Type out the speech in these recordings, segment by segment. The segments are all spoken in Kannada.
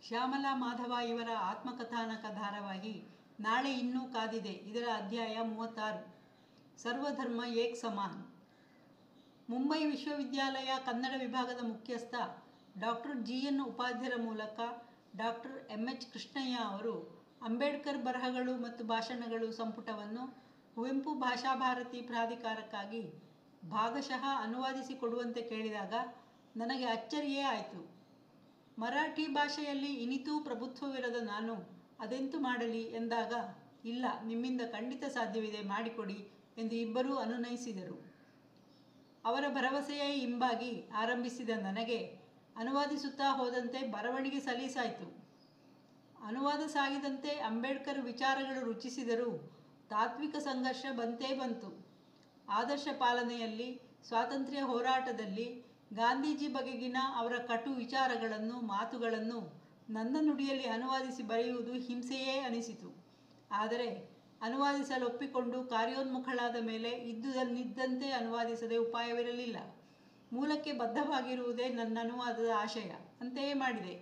ಶ್ಯಾಮಲಾ ಮಾಧವ ಇವರ ಆತ್ಮಕಥಾನಕ ಧಾರಾವಾಹಿ ನಾಳೆ ಇನ್ನೂ ಕಾದಿದೆ ಇದರ ಅಧ್ಯಾಯ ಮೂವತ್ತಾರು ಸರ್ವಧರ್ಮ ಏಕ್ ಸಮಾನ್ ಮುಂಬೈ ವಿಶ್ವವಿದ್ಯಾಲಯ ಕನ್ನಡ ವಿಭಾಗದ ಮುಖ್ಯಸ್ಥ ಡಾಕ್ಟರ್ ಜಿ ಎನ್ ಉಪಾಧ್ಯರ ಮೂಲಕ ಡಾಕ್ಟರ್ ಎಂ ಎಚ್ ಕೃಷ್ಣಯ್ಯ ಅವರು ಅಂಬೇಡ್ಕರ್ ಬರಹಗಳು ಮತ್ತು ಭಾಷಣಗಳು ಸಂಪುಟವನ್ನು ಕುವೆಂಪು ಭಾಷಾಭಾರತಿ ಪ್ರಾಧಿಕಾರಕ್ಕಾಗಿ ಭಾಗಶಃ ಅನುವಾದಿಸಿ ಕೊಡುವಂತೆ ಕೇಳಿದಾಗ ನನಗೆ ಅಚ್ಚರಿಯೇ ಆಯಿತು ಮರಾಠಿ ಭಾಷೆಯಲ್ಲಿ ಇನಿತೂ ಪ್ರಭುತ್ವವಿರದ ನಾನು ಅದೆಂತು ಮಾಡಲಿ ಎಂದಾಗ ಇಲ್ಲ ನಿಮ್ಮಿಂದ ಖಂಡಿತ ಸಾಧ್ಯವಿದೆ ಮಾಡಿಕೊಡಿ ಎಂದು ಇಬ್ಬರೂ ಅನುನಯಿಸಿದರು ಅವರ ಭರವಸೆಯೇ ಹಿಂಬಾಗಿ ಆರಂಭಿಸಿದ ನನಗೆ ಅನುವಾದಿಸುತ್ತಾ ಹೋದಂತೆ ಬರವಣಿಗೆ ಸಲೀಸಾಯಿತು ಅನುವಾದ ಸಾಗಿದಂತೆ ಅಂಬೇಡ್ಕರ್ ವಿಚಾರಗಳು ರುಚಿಸಿದರೂ ತಾತ್ವಿಕ ಸಂಘರ್ಷ ಬಂತೇ ಬಂತು ಆದರ್ಶ ಪಾಲನೆಯಲ್ಲಿ ಸ್ವಾತಂತ್ರ್ಯ ಹೋರಾಟದಲ್ಲಿ ಗಾಂಧೀಜಿ ಬಗೆಗಿನ ಅವರ ಕಟು ವಿಚಾರಗಳನ್ನು ಮಾತುಗಳನ್ನು ನನ್ನ ನುಡಿಯಲ್ಲಿ ಅನುವಾದಿಸಿ ಬರೆಯುವುದು ಹಿಂಸೆಯೇ ಅನಿಸಿತು ಆದರೆ ಅನುವಾದಿಸಲು ಒಪ್ಪಿಕೊಂಡು ಕಾರ್ಯೋನ್ಮುಖಳಾದ ಮೇಲೆ ಇದ್ದುದನ್ನಿದ್ದಂತೆ ಅನುವಾದಿಸದೆ ಉಪಾಯವಿರಲಿಲ್ಲ ಮೂಲಕ್ಕೆ ಬದ್ಧವಾಗಿರುವುದೇ ನನ್ನ ಅನುವಾದದ ಆಶಯ ಅಂತೆಯೇ ಮಾಡಿದೆ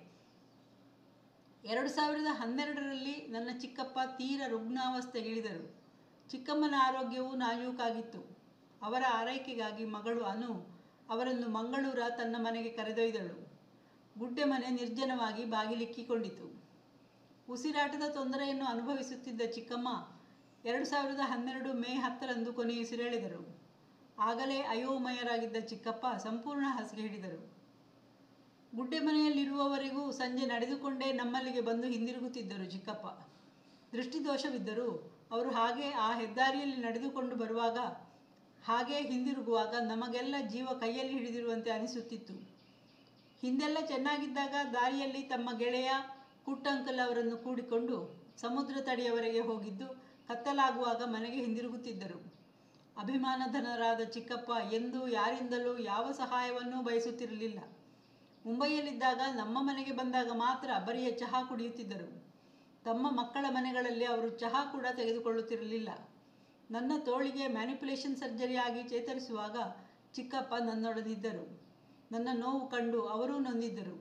ಎರಡು ಸಾವಿರದ ಹನ್ನೆರಡರಲ್ಲಿ ನನ್ನ ಚಿಕ್ಕಪ್ಪ ತೀರ ರುಗ್ನಾವಸ್ಥೆಗಿಳಿದರು ಚಿಕ್ಕಮ್ಮನ ಆರೋಗ್ಯವು ನಾಜೂಕಾಗಿತ್ತು ಅವರ ಆರೈಕೆಗಾಗಿ ಮಗಳು ಅನು ಅವರನ್ನು ಮಂಗಳೂರ ತನ್ನ ಮನೆಗೆ ಕರೆದೊಯ್ದಳು ಗುಡ್ಡೆ ಮನೆ ನಿರ್ಜನವಾಗಿ ಬಾಗಿಲಿಕ್ಕಿಕೊಂಡಿತು ಉಸಿರಾಟದ ತೊಂದರೆಯನ್ನು ಅನುಭವಿಸುತ್ತಿದ್ದ ಚಿಕ್ಕಮ್ಮ ಎರಡು ಸಾವಿರದ ಹನ್ನೆರಡು ಮೇ ಹತ್ತರಂದು ಕೊನೆಯುಸಿರೆಳೆದರು ಆಗಲೇ ಅಯೋಮಯರಾಗಿದ್ದ ಚಿಕ್ಕಪ್ಪ ಸಂಪೂರ್ಣ ಹಾಸಿಗೆ ಹಿಡಿದರು ಗುಡ್ಡೆ ಮನೆಯಲ್ಲಿರುವವರೆಗೂ ಸಂಜೆ ನಡೆದುಕೊಂಡೇ ನಮ್ಮಲ್ಲಿಗೆ ಬಂದು ಹಿಂದಿರುಗುತ್ತಿದ್ದರು ಚಿಕ್ಕಪ್ಪ ದೃಷ್ಟಿದೋಷವಿದ್ದರೂ ಅವರು ಹಾಗೆ ಆ ಹೆದ್ದಾರಿಯಲ್ಲಿ ನಡೆದುಕೊಂಡು ಬರುವಾಗ ಹಾಗೇ ಹಿಂದಿರುಗುವಾಗ ನಮಗೆಲ್ಲ ಜೀವ ಕೈಯಲ್ಲಿ ಹಿಡಿದಿರುವಂತೆ ಅನಿಸುತ್ತಿತ್ತು ಹಿಂದೆಲ್ಲ ಚೆನ್ನಾಗಿದ್ದಾಗ ದಾರಿಯಲ್ಲಿ ತಮ್ಮ ಗೆಳೆಯ ಕುಟ್ಟಂಕಲ್ ಅವರನ್ನು ಕೂಡಿಕೊಂಡು ಸಮುದ್ರ ತಡಿಯವರೆಗೆ ಹೋಗಿದ್ದು ಕತ್ತಲಾಗುವಾಗ ಮನೆಗೆ ಹಿಂದಿರುಗುತ್ತಿದ್ದರು ಅಭಿಮಾನಧನರಾದ ಚಿಕ್ಕಪ್ಪ ಎಂದೂ ಯಾರಿಂದಲೂ ಯಾವ ಸಹಾಯವನ್ನೂ ಬಯಸುತ್ತಿರಲಿಲ್ಲ ಮುಂಬೈಯಲ್ಲಿದ್ದಾಗ ನಮ್ಮ ಮನೆಗೆ ಬಂದಾಗ ಮಾತ್ರ ಬರಿಯ ಚಹಾ ಕುಡಿಯುತ್ತಿದ್ದರು ತಮ್ಮ ಮಕ್ಕಳ ಮನೆಗಳಲ್ಲಿ ಅವರು ಚಹಾ ಕೂಡ ತೆಗೆದುಕೊಳ್ಳುತ್ತಿರಲಿಲ್ಲ ನನ್ನ ತೋಳಿಗೆ ಮ್ಯಾನಿಪುಲೇಷನ್ ಸರ್ಜರಿ ಆಗಿ ಚೇತರಿಸುವಾಗ ಚಿಕ್ಕಪ್ಪ ನನ್ನೊಡನಿದ್ದರು ನನ್ನ ನೋವು ಕಂಡು ಅವರೂ ನೊಂದಿದ್ದರು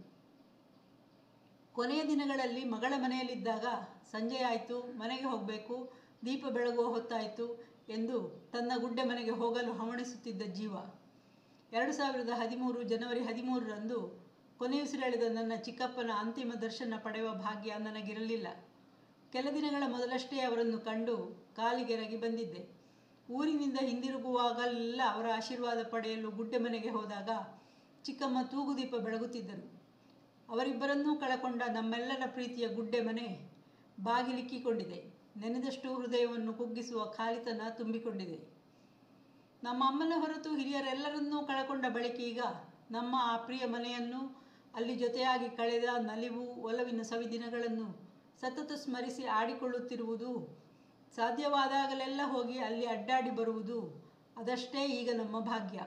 ಕೊನೆಯ ದಿನಗಳಲ್ಲಿ ಮಗಳ ಮನೆಯಲ್ಲಿದ್ದಾಗ ಸಂಜೆಯಾಯಿತು ಮನೆಗೆ ಹೋಗಬೇಕು ದೀಪ ಬೆಳಗುವ ಹೊತ್ತಾಯಿತು ಎಂದು ತನ್ನ ಗುಡ್ಡೆ ಮನೆಗೆ ಹೋಗಲು ಹವಣಿಸುತ್ತಿದ್ದ ಜೀವ ಎರಡು ಸಾವಿರದ ಹದಿಮೂರು ಜನವರಿ ಹದಿಮೂರರಂದು ಕೊನೆಯುಸಿರೆಳೆದ ನನ್ನ ಚಿಕ್ಕಪ್ಪನ ಅಂತಿಮ ದರ್ಶನ ಪಡೆಯುವ ಭಾಗ್ಯ ನನಗಿರಲಿಲ್ಲ ಕೆಲ ದಿನಗಳ ಮೊದಲಷ್ಟೇ ಅವರನ್ನು ಕಂಡು ಕಾಲಿಗೆರಗಿ ಬಂದಿದ್ದೆ ಊರಿನಿಂದ ಹಿಂದಿರುಗುವಾಗಲೆಲ್ಲ ಅವರ ಆಶೀರ್ವಾದ ಪಡೆಯಲು ಗುಡ್ಡೆ ಮನೆಗೆ ಹೋದಾಗ ಚಿಕ್ಕಮ್ಮ ತೂಗುದೀಪ ಬೆಳಗುತ್ತಿದ್ದರು ಅವರಿಬ್ಬರನ್ನೂ ಕಳಕೊಂಡ ನಮ್ಮೆಲ್ಲರ ಪ್ರೀತಿಯ ಗುಡ್ಡೆ ಮನೆ ಬಾಗಿಲಿಕ್ಕಿಕೊಂಡಿದೆ ನೆನೆದಷ್ಟು ಹೃದಯವನ್ನು ಕುಗ್ಗಿಸುವ ಖಾಲಿತನ ತುಂಬಿಕೊಂಡಿದೆ ನಮ್ಮ ಅಮ್ಮನ ಹೊರತು ಹಿರಿಯರೆಲ್ಲರನ್ನೂ ಕಳಕೊಂಡ ಬಳಿಕ ಈಗ ನಮ್ಮ ಆ ಪ್ರಿಯ ಮನೆಯನ್ನು ಅಲ್ಲಿ ಜೊತೆಯಾಗಿ ಕಳೆದ ನಲಿವು ಒಲವಿನ ಸವಿದಿನಗಳನ್ನು ಸತತ ಸ್ಮರಿಸಿ ಆಡಿಕೊಳ್ಳುತ್ತಿರುವುದು ಸಾಧ್ಯವಾದಾಗಲೆಲ್ಲ ಹೋಗಿ ಅಲ್ಲಿ ಅಡ್ಡಾಡಿ ಬರುವುದು ಅದಷ್ಟೇ ಈಗ ನಮ್ಮ ಭಾಗ್ಯ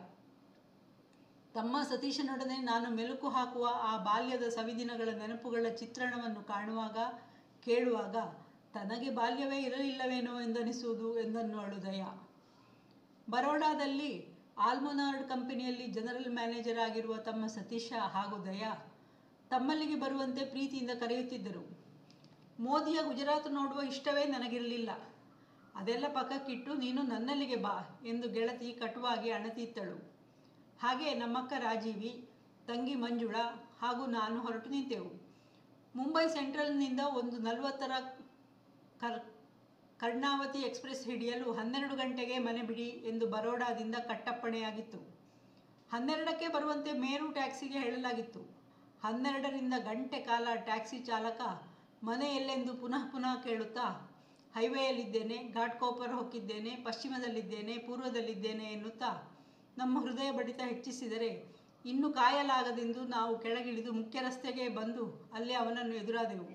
ತಮ್ಮ ಸತೀಶನೊಡನೆ ನಾನು ಮೆಲುಕು ಹಾಕುವ ಆ ಬಾಲ್ಯದ ಸವಿದಿನಗಳ ನೆನಪುಗಳ ಚಿತ್ರಣವನ್ನು ಕಾಣುವಾಗ ಕೇಳುವಾಗ ತನಗೆ ಬಾಲ್ಯವೇ ಇರಲಿಲ್ಲವೇನೋ ಎಂದನಿಸುವುದು ಎಂದನ್ನೋಳು ದಯ ಬರೋಡಾದಲ್ಲಿ ಆಲ್ಮೊನಾರ್ಡ್ ಕಂಪನಿಯಲ್ಲಿ ಜನರಲ್ ಮ್ಯಾನೇಜರ್ ಆಗಿರುವ ತಮ್ಮ ಸತೀಶ ಹಾಗೂ ದಯಾ ತಮ್ಮಲ್ಲಿಗೆ ಬರುವಂತೆ ಪ್ರೀತಿಯಿಂದ ಕರೆಯುತ್ತಿದ್ದರು ಮೋದಿಯ ಗುಜರಾತ್ ನೋಡುವ ಇಷ್ಟವೇ ನನಗಿರಲಿಲ್ಲ ಅದೆಲ್ಲ ಪಕ್ಕಕ್ಕಿಟ್ಟು ನೀನು ನನ್ನಲ್ಲಿಗೆ ಬಾ ಎಂದು ಗೆಳತಿ ಕಟುವಾಗಿ ಅಣತಿತ್ತಳು ಹಾಗೆ ನಮ್ಮಕ್ಕ ರಾಜೀವಿ ತಂಗಿ ಮಂಜುಳಾ ಹಾಗೂ ನಾನು ಹೊರಟು ನಿಂತೆವು ಮುಂಬೈ ಸೆಂಟ್ರಲ್ನಿಂದ ಒಂದು ನಲವತ್ತರ ಕರ್ ಕರ್ಣಾವತಿ ಎಕ್ಸ್ಪ್ರೆಸ್ ಹಿಡಿಯಲು ಹನ್ನೆರಡು ಗಂಟೆಗೆ ಮನೆ ಬಿಡಿ ಎಂದು ಬರೋಡಾದಿಂದ ಕಟ್ಟಪ್ಪಣೆಯಾಗಿತ್ತು ಹನ್ನೆರಡಕ್ಕೆ ಬರುವಂತೆ ಮೇರು ಟ್ಯಾಕ್ಸಿಗೆ ಹೇಳಲಾಗಿತ್ತು ಹನ್ನೆರಡರಿಂದ ಗಂಟೆ ಕಾಲ ಟ್ಯಾಕ್ಸಿ ಚಾಲಕ ಮನೆ ಎಲ್ಲೆಂದು ಪುನಃ ಪುನಃ ಕೇಳುತ್ತಾ ಹೈವೇಯಲ್ಲಿದ್ದೇನೆ ಘಾಟ್ಕೋಪರ್ ಹೊಕ್ಕಿದ್ದೇನೆ ಪಶ್ಚಿಮದಲ್ಲಿದ್ದೇನೆ ಪೂರ್ವದಲ್ಲಿದ್ದೇನೆ ಎನ್ನುತ್ತಾ ನಮ್ಮ ಹೃದಯ ಬಡಿತ ಹೆಚ್ಚಿಸಿದರೆ ಇನ್ನು ಕಾಯಲಾಗದೆಂದು ನಾವು ಕೆಳಗಿಳಿದು ಮುಖ್ಯ ರಸ್ತೆಗೆ ಬಂದು ಅಲ್ಲಿ ಅವನನ್ನು ಎದುರಾದೆವು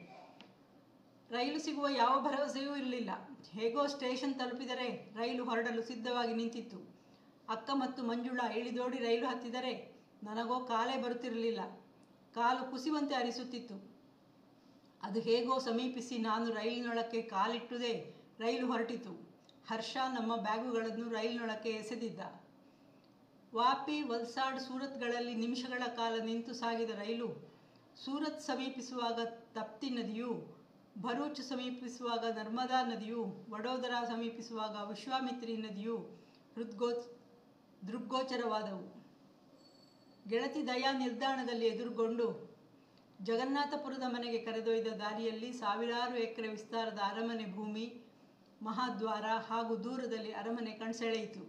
ರೈಲು ಸಿಗುವ ಯಾವ ಭರವಸೆಯೂ ಇರಲಿಲ್ಲ ಹೇಗೋ ಸ್ಟೇಷನ್ ತಲುಪಿದರೆ ರೈಲು ಹೊರಡಲು ಸಿದ್ಧವಾಗಿ ನಿಂತಿತ್ತು ಅಕ್ಕ ಮತ್ತು ಮಂಜುಳಾ ಇಳಿದೋಡಿ ರೈಲು ಹತ್ತಿದರೆ ನನಗೋ ಕಾಲೇ ಬರುತ್ತಿರಲಿಲ್ಲ ಕಾಲು ಕುಸಿಯುವಂತೆ ಅನಿಸುತ್ತಿತ್ತು ಅದು ಹೇಗೋ ಸಮೀಪಿಸಿ ನಾನು ರೈಲಿನೊಳಕ್ಕೆ ಕಾಲಿಟ್ಟುದೇ ರೈಲು ಹೊರಟಿತು ಹರ್ಷ ನಮ್ಮ ಬ್ಯಾಗುಗಳನ್ನು ರೈಲಿನೊಳಕ್ಕೆ ಎಸೆದಿದ್ದ ವಾಪಿ ವಲ್ಸಾಡ್ ಸೂರತ್ಗಳಲ್ಲಿ ನಿಮಿಷಗಳ ಕಾಲ ನಿಂತು ಸಾಗಿದ ರೈಲು ಸೂರತ್ ಸಮೀಪಿಸುವಾಗ ತಪ್ತಿ ನದಿಯು ಭರೂಚ್ ಸಮೀಪಿಸುವಾಗ ನರ್ಮದಾ ನದಿಯು ವಡೋದರ ಸಮೀಪಿಸುವಾಗ ವಿಶ್ವಾಮಿತ್ರಿ ನದಿಯು ಹೃದ್ಗೋ ದೃಗ್ಗೋಚರವಾದವು ಗೆಳತಿ ದಯಾ ನಿಲ್ದಾಣದಲ್ಲಿ ಎದುರುಗೊಂಡು ಜಗನ್ನಾಥಪುರದ ಮನೆಗೆ ಕರೆದೊಯ್ದ ದಾರಿಯಲ್ಲಿ ಸಾವಿರಾರು ಎಕರೆ ವಿಸ್ತಾರದ ಅರಮನೆ ಭೂಮಿ ಮಹಾದ್ವಾರ ಹಾಗೂ ದೂರದಲ್ಲಿ ಅರಮನೆ ಕಣ್ಸೆಳೆಯಿತು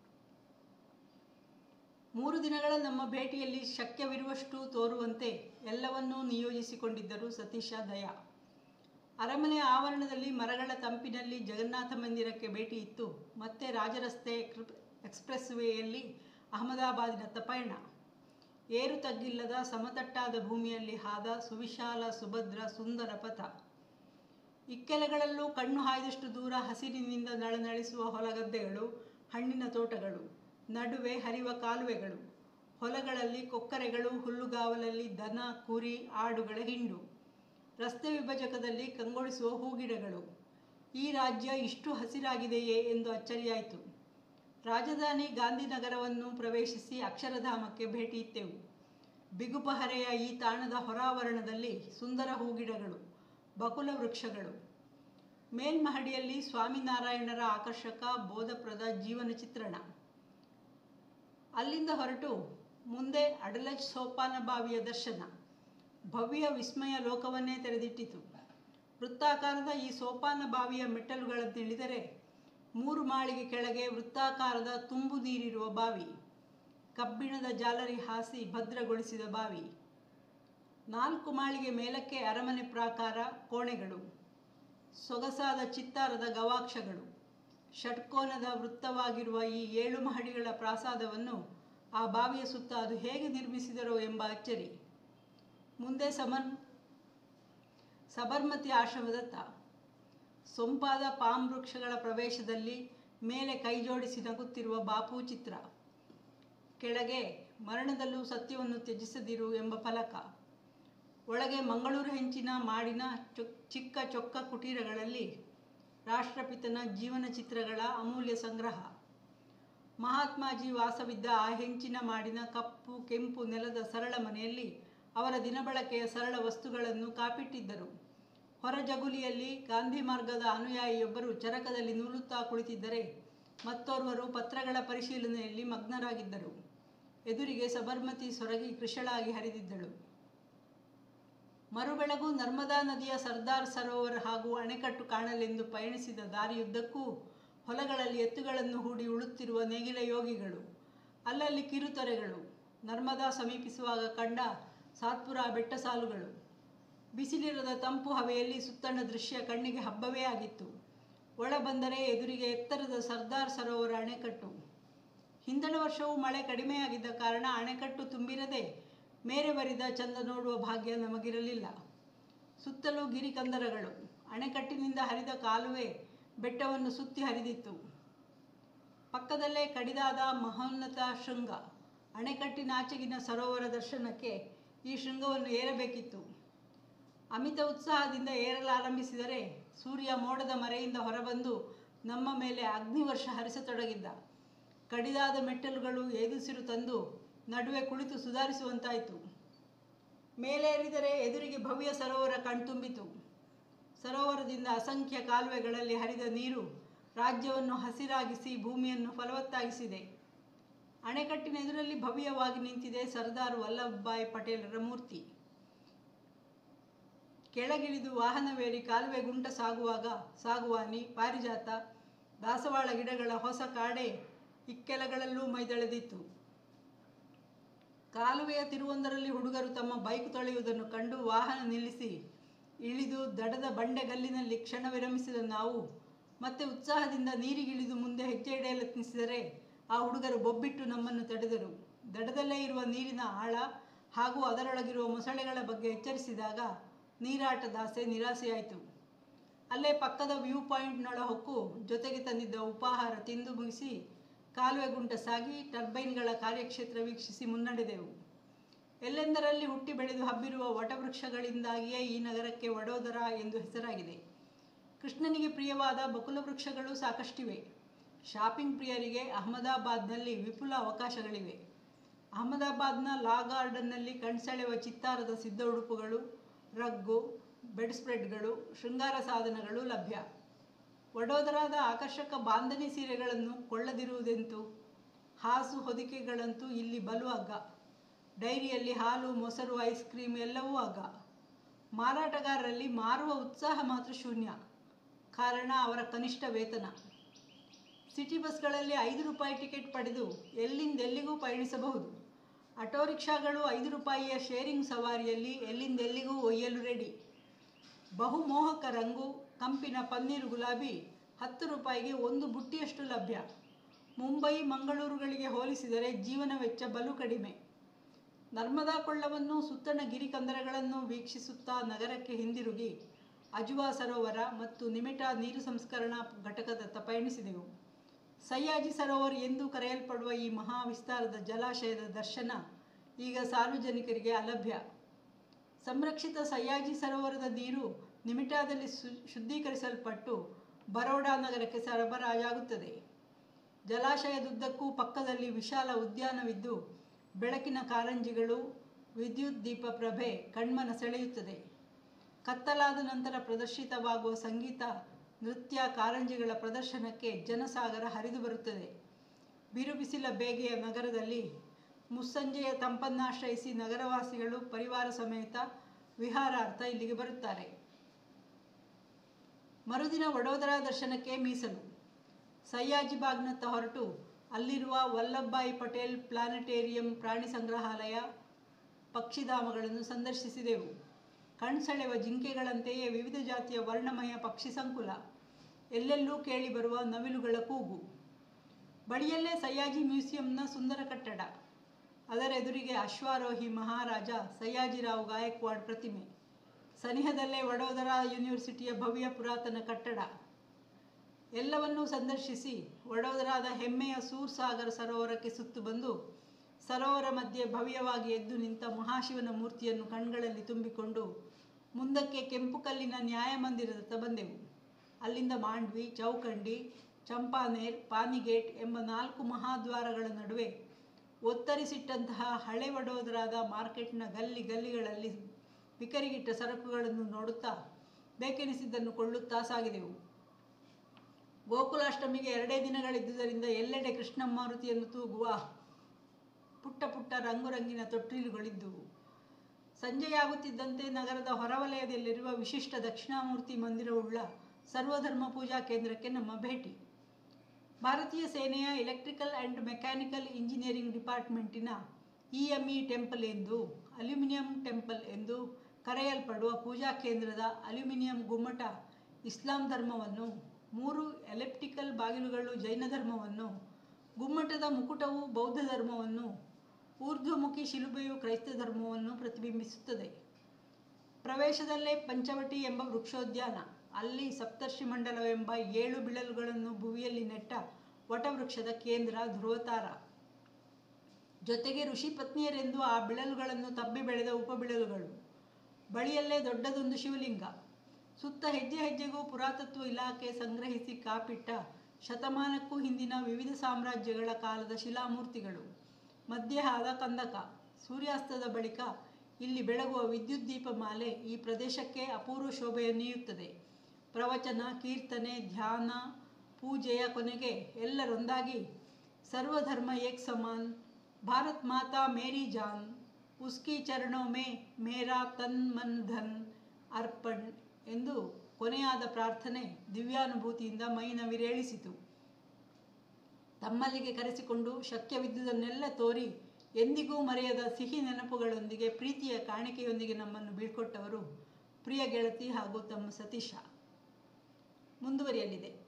ಮೂರು ದಿನಗಳ ನಮ್ಮ ಭೇಟಿಯಲ್ಲಿ ಶಕ್ಯವಿರುವಷ್ಟು ತೋರುವಂತೆ ಎಲ್ಲವನ್ನೂ ನಿಯೋಜಿಸಿಕೊಂಡಿದ್ದರು ಸತೀಶ ದಯಾ ಅರಮನೆಯ ಆವರಣದಲ್ಲಿ ಮರಗಳ ತಂಪಿನಲ್ಲಿ ಜಗನ್ನಾಥ ಮಂದಿರಕ್ಕೆ ಭೇಟಿ ಇತ್ತು ಮತ್ತೆ ರಾಜರಸ್ತೆ ಎಕ್ಸ್ಪ್ರೆಸ್ ವೇಯಲ್ಲಿ ಅಹಮದಾಬಾದಿನತ್ತ ಪಯಣ ಏರು ತಗ್ಗಿಲ್ಲದ ಸಮತಟ್ಟಾದ ಭೂಮಿಯಲ್ಲಿ ಹಾದ ಸುವಿಶಾಲ ಸುಭದ್ರ ಸುಂದರ ಪಥ ಇಕ್ಕೆಲೆಗಳಲ್ಲೂ ಕಣ್ಣು ಹಾಯ್ದಷ್ಟು ದೂರ ಹಸಿರಿನಿಂದ ನಳನಳಿಸುವ ಹೊಲಗದ್ದೆಗಳು ಹಣ್ಣಿನ ತೋಟಗಳು ನಡುವೆ ಹರಿವ ಕಾಲುವೆಗಳು ಹೊಲಗಳಲ್ಲಿ ಕೊಕ್ಕರೆಗಳು ಹುಲ್ಲುಗಾವಲಲ್ಲಿ ದನ ಕುರಿ ಆಡುಗಳ ಹಿಂಡು ರಸ್ತೆ ವಿಭಜಕದಲ್ಲಿ ಕಂಗೊಳಿಸುವ ಹೂಗಿಡಗಳು ಈ ರಾಜ್ಯ ಇಷ್ಟು ಹಸಿರಾಗಿದೆಯೇ ಎಂದು ಅಚ್ಚರಿಯಾಯಿತು ರಾಜಧಾನಿ ಗಾಂಧಿನಗರವನ್ನು ಪ್ರವೇಶಿಸಿ ಅಕ್ಷರಧಾಮಕ್ಕೆ ಭೇಟಿ ಇತ್ತೆವು ಬಿಗುಪಹರೆಯ ಈ ತಾಣದ ಹೊರಾವರಣದಲ್ಲಿ ಸುಂದರ ಹೂಗಿಡಗಳು ಬಕುಲ ವೃಕ್ಷಗಳು ಮೇಲ್ಮಹಡಿಯಲ್ಲಿ ಸ್ವಾಮಿನಾರಾಯಣರ ಆಕರ್ಷಕ ಬೋಧಪ್ರದ ಜೀವನ ಚಿತ್ರಣ ಅಲ್ಲಿಂದ ಹೊರಟು ಮುಂದೆ ಅಡಲಜ್ ಸೋಪಾನ ಬಾವಿಯ ದರ್ಶನ ಭವ್ಯ ವಿಸ್ಮಯ ಲೋಕವನ್ನೇ ತೆರೆದಿಟ್ಟಿತು ವೃತ್ತಾಕಾರದ ಈ ಸೋಪಾನ ಬಾವಿಯ ಮೆಟ್ಟಲುಗಳನ್ನಿಳಿದರೆ ಮೂರು ಮಾಳಿಗೆ ಕೆಳಗೆ ವೃತ್ತಾಕಾರದ ತುಂಬು ನೀರಿರುವ ಬಾವಿ ಕಬ್ಬಿಣದ ಜಾಲರಿ ಹಾಸಿ ಭದ್ರಗೊಳಿಸಿದ ಬಾವಿ ನಾಲ್ಕು ಮಾಳಿಗೆ ಮೇಲಕ್ಕೆ ಅರಮನೆ ಪ್ರಾಕಾರ ಕೋಣೆಗಳು ಸೊಗಸಾದ ಚಿತ್ತಾರದ ಗವಾಕ್ಷಗಳು ಷಟ್ಕೋನದ ವೃತ್ತವಾಗಿರುವ ಈ ಏಳು ಮಹಡಿಗಳ ಪ್ರಾಸಾದವನ್ನು ಆ ಬಾವಿಯ ಸುತ್ತ ಅದು ಹೇಗೆ ನಿರ್ಮಿಸಿದರೋ ಎಂಬ ಅಚ್ಚರಿ ಮುಂದೆ ಸಮನ್ ಸಬರ್ಮತಿ ಆಶ್ರಮದತ್ತ ಸೊಂಪಾದ ಪಾಮ್ ವೃಕ್ಷಗಳ ಪ್ರವೇಶದಲ್ಲಿ ಮೇಲೆ ಕೈಜೋಡಿಸಿ ನಗುತ್ತಿರುವ ಬಾಪು ಚಿತ್ರ ಕೆಳಗೆ ಮರಣದಲ್ಲೂ ಸತ್ಯವನ್ನು ತ್ಯಜಿಸದಿರು ಎಂಬ ಫಲಕ ಒಳಗೆ ಮಂಗಳೂರು ಹೆಂಚಿನ ಮಾಡಿನ ಚೊ ಚಿಕ್ಕ ಚೊಕ್ಕ ಕುಟೀರಗಳಲ್ಲಿ ರಾಷ್ಟ್ರಪಿತನ ಜೀವನ ಚಿತ್ರಗಳ ಅಮೂಲ್ಯ ಸಂಗ್ರಹ ಮಹಾತ್ಮಾಜಿ ವಾಸವಿದ್ದ ಆ ಹೆಂಚಿನ ಮಾಡಿನ ಕಪ್ಪು ಕೆಂಪು ನೆಲದ ಸರಳ ಮನೆಯಲ್ಲಿ ಅವರ ದಿನಬಳಕೆಯ ಸರಳ ವಸ್ತುಗಳನ್ನು ಕಾಪಿಟ್ಟಿದ್ದರು ಹೊರ ಜಗುಲಿಯಲ್ಲಿ ಗಾಂಧಿ ಮಾರ್ಗದ ಅನುಯಾಯಿಯೊಬ್ಬರು ಚರಕದಲ್ಲಿ ನೂಲುತ್ತಾ ಕುಳಿತಿದ್ದರೆ ಮತ್ತೋರ್ವರು ಪತ್ರಗಳ ಪರಿಶೀಲನೆಯಲ್ಲಿ ಮಗ್ನರಾಗಿದ್ದರು ಎದುರಿಗೆ ಸಬರ್ಮತಿ ಸೊರಗಿ ಕೃಶಳಾಗಿ ಹರಿದಿದ್ದಳು ಮರುಬೆಳಗು ನರ್ಮದಾ ನದಿಯ ಸರ್ದಾರ್ ಸರೋವರ ಹಾಗೂ ಅಣೆಕಟ್ಟು ಕಾಣಲೆಂದು ಪಯಣಿಸಿದ ದಾರಿಯುದ್ದಕ್ಕೂ ಹೊಲಗಳಲ್ಲಿ ಎತ್ತುಗಳನ್ನು ಹೂಡಿ ಉಳುತ್ತಿರುವ ನೇಗಿಲ ಯೋಗಿಗಳು ಅಲ್ಲಲ್ಲಿ ಕಿರುತೊರೆಗಳು ನರ್ಮದಾ ಸಮೀಪಿಸುವಾಗ ಕಂಡ ಸಾತ್ಪುರ ಬೆಟ್ಟ ಸಾಲುಗಳು ಬಿಸಿಲಿರದ ತಂಪು ಹವೆಯಲ್ಲಿ ಸುತ್ತಣ ದೃಶ್ಯ ಕಣ್ಣಿಗೆ ಹಬ್ಬವೇ ಆಗಿತ್ತು ಒಳ ಬಂದರೆ ಎದುರಿಗೆ ಎತ್ತರದ ಸರ್ದಾರ್ ಸರೋವರ ಅಣೆಕಟ್ಟು ಹಿಂದಣ ವರ್ಷವೂ ಮಳೆ ಕಡಿಮೆಯಾಗಿದ್ದ ಕಾರಣ ಅಣೆಕಟ್ಟು ತುಂಬಿರದೆ ಮೇರೆ ಬರಿದ ಚಂದ ನೋಡುವ ಭಾಗ್ಯ ನಮಗಿರಲಿಲ್ಲ ಸುತ್ತಲೂ ಗಿರಿಕಂದರಗಳು ಅಣೆಕಟ್ಟಿನಿಂದ ಹರಿದ ಕಾಲುವೆ ಬೆಟ್ಟವನ್ನು ಸುತ್ತಿ ಹರಿದಿತ್ತು ಪಕ್ಕದಲ್ಲೇ ಕಡಿದಾದ ಮಹೋನ್ನತ ಶೃಂಗ ಅಣೆಕಟ್ಟಿನಾಚೆಗಿನ ಸರೋವರ ದರ್ಶನಕ್ಕೆ ಈ ಶೃಂಗವನ್ನು ಏರಬೇಕಿತ್ತು ಅಮಿತ ಉತ್ಸಾಹದಿಂದ ಏರಲಾರಂಭಿಸಿದರೆ ಸೂರ್ಯ ಮೋಡದ ಮರೆಯಿಂದ ಹೊರಬಂದು ನಮ್ಮ ಮೇಲೆ ಅಗ್ನಿವರ್ಷ ಹರಿಸತೊಡಗಿದ್ದ ಕಡಿದಾದ ಮೆಟ್ಟಲುಗಳು ಏದುಸಿರು ತಂದು ನಡುವೆ ಕುಳಿತು ಸುಧಾರಿಸುವಂತಾಯಿತು ಮೇಲೇರಿದರೆ ಎದುರಿಗೆ ಭವ್ಯ ಸರೋವರ ಕಣ್ತುಂಬಿತು ಸರೋವರದಿಂದ ಅಸಂಖ್ಯ ಕಾಲುವೆಗಳಲ್ಲಿ ಹರಿದ ನೀರು ರಾಜ್ಯವನ್ನು ಹಸಿರಾಗಿಸಿ ಭೂಮಿಯನ್ನು ಫಲವತ್ತಾಗಿಸಿದೆ ಅಣೆಕಟ್ಟಿನ ಎದುರಲ್ಲಿ ಭವ್ಯವಾಗಿ ನಿಂತಿದೆ ಸರ್ದಾರ್ ವಲ್ಲಭಭಾಯ್ ಪಟೇಲರ ಮೂರ್ತಿ ಕೆಳಗಿಳಿದು ವಾಹನವೇರಿ ಕಾಲುವೆ ಗುಂಟ ಸಾಗುವಾಗ ಸಾಗುವಾನಿ ಪಾರಿಜಾತ ದಾಸವಾಳ ಗಿಡಗಳ ಹೊಸ ಕಾಡೆ ಇಕ್ಕೆಲಗಳಲ್ಲೂ ಮೈದಳೆದಿತ್ತು ಕಾಲುವೆಯ ತಿರುವೊಂದರಲ್ಲಿ ಹುಡುಗರು ತಮ್ಮ ಬೈಕ್ ತೊಳೆಯುವುದನ್ನು ಕಂಡು ವಾಹನ ನಿಲ್ಲಿಸಿ ಇಳಿದು ದಡದ ಬಂಡೆಗಲ್ಲಿನಲ್ಲಿ ಕ್ಷಣ ವಿರಮಿಸಿದ ನಾವು ಮತ್ತೆ ಉತ್ಸಾಹದಿಂದ ನೀರಿಗಿಳಿದು ಮುಂದೆ ಹೆಜ್ಜೆ ಇಡೆಯಲೆತ್ನಿಸಿದರೆ ಆ ಹುಡುಗರು ಬೊಬ್ಬಿಟ್ಟು ನಮ್ಮನ್ನು ತಡೆದರು ದಡದಲ್ಲೇ ಇರುವ ನೀರಿನ ಆಳ ಹಾಗೂ ಅದರೊಳಗಿರುವ ಮೊಸಳೆಗಳ ಬಗ್ಗೆ ಎಚ್ಚರಿಸಿದಾಗ ನೀರಾಟದಾಸೆ ನಿರಾಸೆಯಾಯಿತು ಅಲ್ಲೇ ಪಕ್ಕದ ವ್ಯೂ ಪಾಯಿಂಟ್ನೊಳ ಹೊಕ್ಕು ಜೊತೆಗೆ ತಂದಿದ್ದ ಉಪಾಹಾರ ತಿಂದು ಮುಗಿಸಿ ಕಾಲುವೆ ಗುಂಟ ಸಾಗಿ ಟರ್ಬೈನ್ಗಳ ಕಾರ್ಯಕ್ಷೇತ್ರ ವೀಕ್ಷಿಸಿ ಮುನ್ನಡೆದೆವು ಎಲ್ಲೆಂದರಲ್ಲಿ ಹುಟ್ಟಿ ಬೆಳೆದು ಹಬ್ಬಿರುವ ವಟವೃಕ್ಷಗಳಿಂದಾಗಿಯೇ ಈ ನಗರಕ್ಕೆ ವಡೋದರ ಎಂದು ಹೆಸರಾಗಿದೆ ಕೃಷ್ಣನಿಗೆ ಪ್ರಿಯವಾದ ಬಕುಲ ವೃಕ್ಷಗಳು ಸಾಕಷ್ಟಿವೆ ಶಾಪಿಂಗ್ ಪ್ರಿಯರಿಗೆ ಅಹಮದಾಬಾದ್ನಲ್ಲಿ ವಿಪುಲ ಅವಕಾಶಗಳಿವೆ ಅಹಮದಾಬಾದ್ನ ಲಾ ಗಾರ್ಡನ್ನಲ್ಲಿ ಕಣ್ಸೆಳೆಯುವ ಚಿತ್ತಾರದ ಸಿದ್ಧ ಉಡುಪುಗಳು ರಗ್ಗು ಬೆಡ್ ಸ್ಪ್ರೆಡ್ಗಳು ಶೃಂಗಾರ ಸಾಧನಗಳು ಲಭ್ಯ ವಡೋದರಾದ ಆಕರ್ಷಕ ಬಾಂಧನಿ ಸೀರೆಗಳನ್ನು ಕೊಳ್ಳದಿರುವುದೆಂತು ಹಾಸು ಹೊದಿಕೆಗಳಂತೂ ಇಲ್ಲಿ ಬಲು ಅಗ್ಗ ಡೈರಿಯಲ್ಲಿ ಹಾಲು ಮೊಸರು ಐಸ್ ಕ್ರೀಮ್ ಎಲ್ಲವೂ ಅಗ್ಗ ಮಾರಾಟಗಾರರಲ್ಲಿ ಮಾರುವ ಉತ್ಸಾಹ ಮಾತ್ರ ಶೂನ್ಯ ಕಾರಣ ಅವರ ಕನಿಷ್ಠ ವೇತನ ಸಿಟಿ ಬಸ್ಗಳಲ್ಲಿ ಐದು ರೂಪಾಯಿ ಟಿಕೆಟ್ ಪಡೆದು ಎಲ್ಲಿಂದೆಲ್ಲಿಗೂ ಪಯಣಿಸಬಹುದು ಆಟೋ ರಿಕ್ಷಾಗಳು ಐದು ರೂಪಾಯಿಯ ಶೇರಿಂಗ್ ಸವಾರಿಯಲ್ಲಿ ಎಲ್ಲಿಂದೆಲ್ಲಿಗೂ ಒಯ್ಯಲು ರೆಡಿ ಬಹುಮೋಹಕ ರಂಗು ಕಂಪಿನ ಪನ್ನೀರು ಗುಲಾಬಿ ಹತ್ತು ರೂಪಾಯಿಗೆ ಒಂದು ಬುಟ್ಟಿಯಷ್ಟು ಲಭ್ಯ ಮುಂಬೈ ಮಂಗಳೂರುಗಳಿಗೆ ಹೋಲಿಸಿದರೆ ಜೀವನ ವೆಚ್ಚ ಬಲು ಕಡಿಮೆ ನರ್ಮದಾ ಕೊಳ್ಳವನ್ನು ಸುತ್ತಣ ಗಿರಿಕಂದರಗಳನ್ನು ವೀಕ್ಷಿಸುತ್ತಾ ನಗರಕ್ಕೆ ಹಿಂದಿರುಗಿ ಅಜುವಾ ಸರೋವರ ಮತ್ತು ನಿಮಿಟಾ ನೀರು ಸಂಸ್ಕರಣಾ ಘಟಕದತ್ತ ಪಯಣಿಸಿದೆವು ಸಯ್ಯಾಜಿ ಸರೋವರ್ ಎಂದು ಕರೆಯಲ್ಪಡುವ ಈ ಮಹಾ ವಿಸ್ತಾರದ ಜಲಾಶಯದ ದರ್ಶನ ಈಗ ಸಾರ್ವಜನಿಕರಿಗೆ ಅಲಭ್ಯ ಸಂರಕ್ಷಿತ ಸಯ್ಯಾಜಿ ಸರೋವರದ ನೀರು ನಿಮಿಟಾದಲ್ಲಿ ಸು ಶುದ್ಧೀಕರಿಸಲ್ಪಟ್ಟು ಬರೋಡಾ ನಗರಕ್ಕೆ ಸರಬರಾಜಾಗುತ್ತದೆ ಜಲಾಶಯದುದ್ದಕ್ಕೂ ಪಕ್ಕದಲ್ಲಿ ವಿಶಾಲ ಉದ್ಯಾನವಿದ್ದು ಬೆಳಕಿನ ಕಾರಂಜಿಗಳು ವಿದ್ಯುತ್ ದೀಪ ಪ್ರಭೆ ಕಣ್ಮನ ಸೆಳೆಯುತ್ತದೆ ಕತ್ತಲಾದ ನಂತರ ಪ್ರದರ್ಶಿತವಾಗುವ ಸಂಗೀತ ನೃತ್ಯ ಕಾರಂಜಿಗಳ ಪ್ರದರ್ಶನಕ್ಕೆ ಜನಸಾಗರ ಹರಿದು ಬರುತ್ತದೆ ಬಿರುಬಿಸಿಲ ಬೇಗೆಯ ನಗರದಲ್ಲಿ ಮುಸ್ಸಂಜೆಯ ತಂಪನ್ನಾಶ್ರಯಿಸಿ ನಗರವಾಸಿಗಳು ಪರಿವಾರ ಸಮೇತ ವಿಹಾರಾರ್ಥ ಇಲ್ಲಿಗೆ ಬರುತ್ತಾರೆ ಮರುದಿನ ವಡೋದರಾ ದರ್ಶನಕ್ಕೆ ಮೀಸಲು ಸಯ್ಯಾಜಿಬಾಗ್ನತ್ತ ಹೊರಟು ಅಲ್ಲಿರುವ ವಲ್ಲಭಭಾಯಿ ಪಟೇಲ್ ಪ್ಲಾನೆಟೇರಿಯಂ ಪ್ರಾಣಿ ಸಂಗ್ರಹಾಲಯ ಪಕ್ಷಿಧಾಮಗಳನ್ನು ಸಂದರ್ಶಿಸಿದೆವು ಕಣ್ಸೆಳೆವ ಜಿಂಕೆಗಳಂತೆಯೇ ವಿವಿಧ ಜಾತಿಯ ವರ್ಣಮಯ ಪಕ್ಷಿ ಸಂಕುಲ ಎಲ್ಲೆಲ್ಲೂ ಕೇಳಿಬರುವ ನವಿಲುಗಳ ಕೂಗು ಬಳಿಯಲ್ಲೇ ಸಯ್ಯಾಜಿ ಮ್ಯೂಸಿಯಂನ ಸುಂದರ ಕಟ್ಟಡ ಅದರ ಎದುರಿಗೆ ಅಶ್ವಾರೋಹಿ ಮಹಾರಾಜ ಸಯ್ಯಾಜಿರಾವ್ ಗಾಯಕ್ವಾಡ್ ಪ್ರತಿಮೆ ಸನಿಹದಲ್ಲೇ ವಡೋದರಾ ಯೂನಿವರ್ಸಿಟಿಯ ಭವ್ಯ ಪುರಾತನ ಕಟ್ಟಡ ಎಲ್ಲವನ್ನೂ ಸಂದರ್ಶಿಸಿ ವಡೋದರಾದ ಹೆಮ್ಮೆಯ ಸೂರ್ಸಾಗರ ಸರೋವರಕ್ಕೆ ಸುತ್ತು ಬಂದು ಸರೋವರ ಮಧ್ಯೆ ಭವ್ಯವಾಗಿ ಎದ್ದು ನಿಂತ ಮಹಾಶಿವನ ಮೂರ್ತಿಯನ್ನು ಕಣ್ಗಳಲ್ಲಿ ತುಂಬಿಕೊಂಡು ಮುಂದಕ್ಕೆ ಕೆಂಪು ಕಲ್ಲಿನ ನ್ಯಾಯಮಂದಿರದತ್ತ ಬಂದೆವು ಅಲ್ಲಿಂದ ಮಾಂಡ್ವಿ ಚೌಕಂಡಿ ಚಂಪಾನೇರ್ ಪಾನಿಗೇಟ್ ಎಂಬ ನಾಲ್ಕು ಮಹಾದ್ವಾರಗಳ ನಡುವೆ ಒತ್ತರಿಸಿಟ್ಟಂತಹ ಹಳೆ ವಡೋದರಾದ ಮಾರ್ಕೆಟ್ನ ಗಲ್ಲಿ ಗಲ್ಲಿಗಳಲ್ಲಿ ಬಿಕರಿಗಿಟ್ಟ ಸರಕುಗಳನ್ನು ನೋಡುತ್ತಾ ಬೇಕೆನಿಸಿದ್ದನ್ನು ಕೊಳ್ಳುತ್ತಾ ಸಾಗಿದೆವು ಗೋಕುಲಾಷ್ಟಮಿಗೆ ಎರಡೇ ದಿನಗಳಿದ್ದುದರಿಂದ ಎಲ್ಲೆಡೆ ಕೃಷ್ಣ ಮಾರುತಿಯನ್ನು ತೂಗುವ ಪುಟ್ಟ ಪುಟ್ಟ ರಂಗುರಂಗಿನ ತೊಟ್ಟಿಲುಗಳಿದ್ದುವು ಸಂಜೆಯಾಗುತ್ತಿದ್ದಂತೆ ನಗರದ ಹೊರವಲಯದಲ್ಲಿರುವ ವಿಶಿಷ್ಟ ದಕ್ಷಿಣಾಮೂರ್ತಿ ಮಂದಿರವುಳ್ಳ ಸರ್ವಧರ್ಮ ಪೂಜಾ ಕೇಂದ್ರಕ್ಕೆ ನಮ್ಮ ಭೇಟಿ ಭಾರತೀಯ ಸೇನೆಯ ಎಲೆಕ್ಟ್ರಿಕಲ್ ಆ್ಯಂಡ್ ಮೆಕ್ಯಾನಿಕಲ್ ಇಂಜಿನಿಯರಿಂಗ್ ಡಿಪಾರ್ಟ್ಮೆಂಟಿನ ಇ ಎಮ್ ಇ ಟೆಂಪಲ್ ಎಂದು ಅಲ್ಯೂಮಿನಿಯಂ ಟೆಂಪಲ್ ಎಂದು ಕರೆಯಲ್ಪಡುವ ಪೂಜಾ ಕೇಂದ್ರದ ಅಲ್ಯೂಮಿನಿಯಂ ಗುಮ್ಮಟ ಇಸ್ಲಾಂ ಧರ್ಮವನ್ನು ಮೂರು ಎಲೆಪ್ಟಿಕಲ್ ಬಾಗಿಲುಗಳು ಜೈನ ಧರ್ಮವನ್ನು ಗುಮ್ಮಟದ ಮುಕುಟವು ಬೌದ್ಧ ಧರ್ಮವನ್ನು ಊರ್ಧ್ವಮುಖಿ ಶಿಲುಬೆಯು ಕ್ರೈಸ್ತ ಧರ್ಮವನ್ನು ಪ್ರತಿಬಿಂಬಿಸುತ್ತದೆ ಪ್ರವೇಶದಲ್ಲೇ ಪಂಚವಟಿ ಎಂಬ ವೃಕ್ಷೋದ್ಯಾನ ಅಲ್ಲಿ ಸಪ್ತರ್ಷಿ ಮಂಡಲವೆಂಬ ಏಳು ಬಿಳಲುಗಳನ್ನು ಭುವಿಯಲ್ಲಿ ನೆಟ್ಟ ವಟವೃಕ್ಷದ ಕೇಂದ್ರ ಧ್ರುವತಾರ ಜೊತೆಗೆ ಋಷಿ ಪತ್ನಿಯರೆಂದು ಆ ಬಿಳಲುಗಳನ್ನು ತಬ್ಬಿ ಬೆಳೆದ ಉಪಬಿಳಲುಗಳು ಬಳಿಯಲ್ಲೇ ದೊಡ್ಡದೊಂದು ಶಿವಲಿಂಗ ಸುತ್ತ ಹೆಜ್ಜೆ ಹೆಜ್ಜೆಗೂ ಪುರಾತತ್ವ ಇಲಾಖೆ ಸಂಗ್ರಹಿಸಿ ಕಾಪಿಟ್ಟ ಶತಮಾನಕ್ಕೂ ಹಿಂದಿನ ವಿವಿಧ ಸಾಮ್ರಾಜ್ಯಗಳ ಕಾಲದ ಶಿಲಾಮೂರ್ತಿಗಳು ಮಧ್ಯೆ ಆದ ಕಂದಕ ಸೂರ್ಯಾಸ್ತದ ಬಳಿಕ ಇಲ್ಲಿ ಬೆಳಗುವ ವಿದ್ಯುತ್ ದೀಪಮಾಲೆ ಈ ಪ್ರದೇಶಕ್ಕೆ ಅಪೂರ್ವ ಶೋಭೆಯನ್ನೀಯುತ್ತದೆ ಪ್ರವಚನ ಕೀರ್ತನೆ ಧ್ಯಾನ ಪೂಜೆಯ ಕೊನೆಗೆ ಎಲ್ಲರೊಂದಾಗಿ ಸರ್ವಧರ್ಮ ಏಕ್ ಸಮಾನ್ ಭಾರತ್ ಮಾತಾ ಮೇರಿ ಜಾನ್ ಉಸ್ಕಿ ಚರಣೋ ಮೇ ಮೇರಾ ತನ್ ಮನ್ ಧನ್ ಅರ್ಪಣ್ ಎಂದು ಕೊನೆಯಾದ ಪ್ರಾರ್ಥನೆ ದಿವ್ಯಾನುಭೂತಿಯಿಂದ ಮೈನವಿರೇಳಿಸಿತು ತಮ್ಮಲ್ಲಿಗೆ ಕರೆಸಿಕೊಂಡು ಶಕ್ಯವಿದ್ದುದನ್ನೆಲ್ಲ ತೋರಿ ಎಂದಿಗೂ ಮರೆಯದ ಸಿಹಿ ನೆನಪುಗಳೊಂದಿಗೆ ಪ್ರೀತಿಯ ಕಾಣಿಕೆಯೊಂದಿಗೆ ನಮ್ಮನ್ನು ಬೀಳ್ಕೊಟ್ಟವರು ಪ್ರಿಯ ಗೆಳತಿ ಹಾಗೂ ತಮ್ಮ ಸತೀಶ ಮುಂದುವರಿಯಲಿದೆ